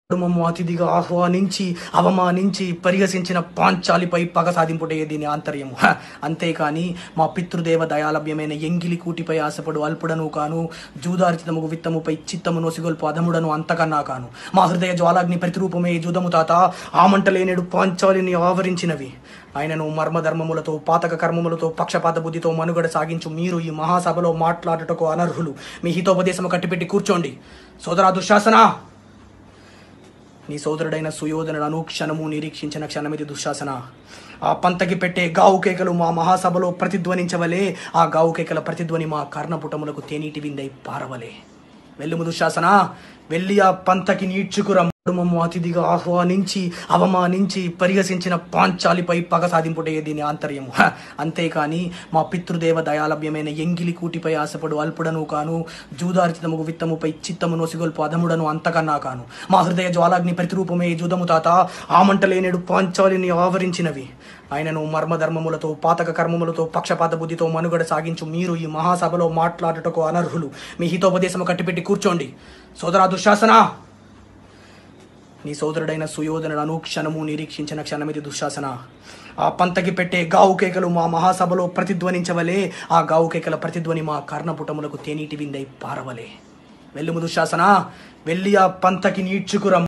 కుటుంబము అతిథిగా ఆహ్వానించి అవమానించి పరిహసించిన పాంచాలిపై పగ సాధింపుటే దీని ఆంతర్యము హ! అంతేకాని మా పితృదేవ దయాలభ్యమైన ఎంగిలి కూటిపై ఆశపడు అల్పుడను కాను జూదార్జితముగు విత్తముపై చిత్తము నొసిగొల్పు అధముడను అంతకన్నా కాను మా హృదయ జ్వాలాగ్ని ప్రతిరూపమే జూదము తాత ఆ మంటలేనేడు పాంచాలిని ఆవరించినవి ఆయనను మర్మధర్మములతో పాతక కర్మములతో పక్షపాత బుద్ధితో మనుగడ సాగించు మీరు ఈ మహాసభలో మాట్లాడుటకు అనర్హులు మీ హితోపదేశము కట్టిపెట్టి కూర్చోండి సోదరా దుశ్శాసనా నీ సోదరుడైన సుయోధనుడు అనుక్షణము నిరీక్షించిన క్షణమిది దుశ్శాసన ఆ పంతకి పెట్టే గావు కేకలు మా మహాసభలో ప్రతిధ్వనించవలే ఆ గావు కేకల ప్రతిధ్వని మా కర్ణపుటములకు తేనీటి విందై పారవలే వెళ్ళుము దుశ్శాసన వెళ్ళి ఆ పంతకి నీడ్చుకురం కుటుంబము అతిథిగా ఆహ్వానించి అవమానించి పరిహసించిన పాంచాలిపై పగ సాధింపుటే దీని ఆంతర్యము హ! అంతేకాని మా పితృదేవ దయాలభ్యమైన ఎంగిలి కూటిపై ఆశపడు అల్పుడను కాను జూదార్జితముగు విత్తముపై చిత్తము నొసిగొల్పు అధముడను అంతకన్నా కాను మా హృదయ జ్వాలాగ్ని ప్రతిరూపమే జూదము తాత ఆ మంటలేనేడు పాంచాలిని ఆవరించినవి ఆయనను మర్మధర్మములతో పాతక కర్మములతో పక్షపాత బుద్ధితో మనుగడ సాగించు మీరు ఈ మహాసభలో మాట్లాడుటకు అనర్హులు మీ హితోపదేశము కట్టిపెట్టి కూర్చోండి సోదరా దుశ్శాసనా నీ సోదరుడైన సుయోధనుడు అనుక్షణము నిరీక్షించిన క్షణమిది దుశ్శాసన ఆ పంతకి పెట్టే గావు కేకలు మా మహాసభలో ప్రతిధ్వనించవలే ఆ గావు కేకల ప్రతిధ్వని మా కర్ణపుటములకు తేనీటి విందై పారవలే వెళ్ళుము దుశ్శాసన వెళ్ళి ఆ పంతకి నీడ్చుకురం